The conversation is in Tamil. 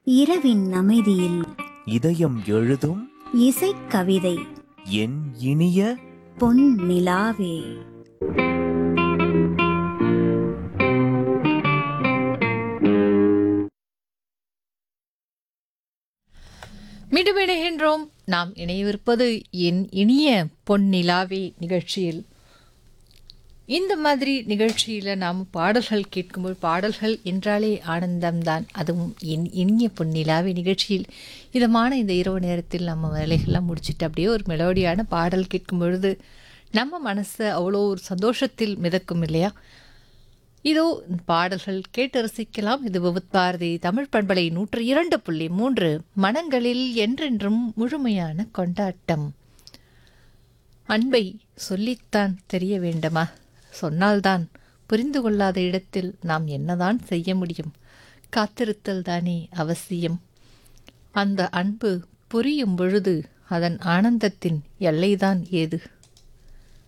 இரவின் அமைதியில் இதயம் எழுதும் இசைக்கவிதை என் இனிய பொன் நிலாவே மீண்டும் இணைகின்றோம் நாம் இணையவிருப்பது என் இனிய பொன்னிலாவே நிகழ்ச்சியில் இந்த மாதிரி நிகழ்ச்சியில் நாம் பாடல்கள் கேட்கும்போது பாடல்கள் என்றாலே ஆனந்தம்தான் அதுவும் என் இனிய பொன்னிலாவே நிகழ்ச்சியில் இதமான இந்த இரவு நேரத்தில் நம்ம வேலைகள்லாம் முடிச்சுட்டு அப்படியே ஒரு மெலோடியான பாடல் கேட்கும் பொழுது நம்ம மனசை அவ்வளோ ஒரு சந்தோஷத்தில் மிதக்கும் இல்லையா இதோ பாடல்கள் கேட்டு ரசிக்கலாம் இது விவித் பாரதி தமிழ் பண்பலை நூற்று இரண்டு புள்ளி மூன்று மனங்களில் என்றென்றும் முழுமையான கொண்டாட்டம் அன்பை சொல்லித்தான் தெரிய வேண்டுமா சொன்னால்தான் புரிந்து கொள்ளாத இடத்தில் நாம் என்னதான் செய்ய முடியும் காத்திருத்தல் தானே அவசியம் அந்த அன்பு புரியும் பொழுது அதன் ஆனந்தத்தின் எல்லைதான் ஏது